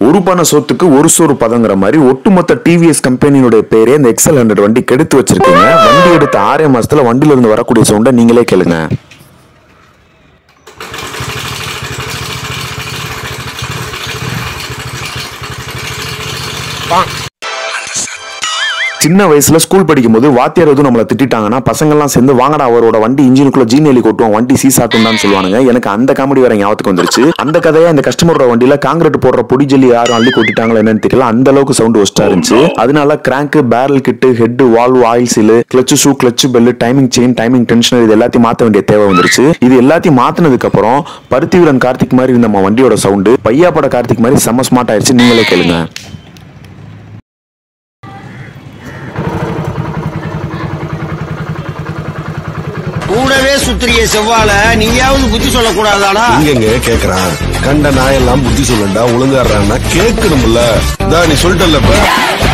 ஒரு பண சொத்துக்கு ஒரு சோறு பதங்கிற மாதிரி ஒட்டுமொத்த டிவிஎஸ் கம்பெனியோட பேரே இந்த எக்ஸல் ஹண்ட்ரட் வண்டி கெடுத்து வச்சிருக்கீங்க வண்டி எடுத்த ஆறே மாசத்துல வண்டியில இருந்து வரக்கூடிய சவுண்டை நீங்களே கேளுங்க சின்ன வயசுல ஸ்கூல் படிக்கும்போது வாத்தியார் எதுவும் நம்மளை திட்டாங்கன்னா பசங்கள்லாம் சேர்ந்து வாங்கடா அவரோட வண்டி இன்ஜினுக்குள்ள ஜீனேலி கொட்டுவோம் வண்டி சீசாட்டும் சொல்லுவானுங்க எனக்கு அந்த காமெடி வர ஞாபகத்துக்கு வந்துருச்சு அந்த கதையா இந்த கஸ்டமரோட வண்டியில காங்கிரீட் போடுற பொடி ஜெல்லி யாரும் அள்ளி கொட்டிட்டாங்களா என்னன்னு தெரியல அந்த அளவுக்கு சவுண்ட் ஒஸ்டா இருந்துச்சு அதனால crank barrel kit head valve oil seal clutch shoe clutch bell timing chain timing tensioner இது எல்லாத்தையும் மாத்த வேண்டிய தேவை வந்துருச்சு இது எல்லாத்தையும் மாத்தினதுக்கு அப்புறம் பருத்திவீரன் கார்த்திக் மாதிரி இருந்த நம்ம வண்டியோட சவுண்டு பையாப்பட கார்த்திக் மாதிரி செம்ம ஸ்மார்ட் ஆயிடுச்சு நீங்களே கேளுங்க கூடவே சுத்திரிய செவ்வால நீயாவது புத்தி சொல்லக்கூடாதாடா இங்கங்க கேக்குறான் கண்ட நாயெல்லாம் புத்தி சொல்லண்டா ஒழுங்காடுறான்னா கேட்கணும்ல இதா நீ சொல்லிட்டல்ல இப்ப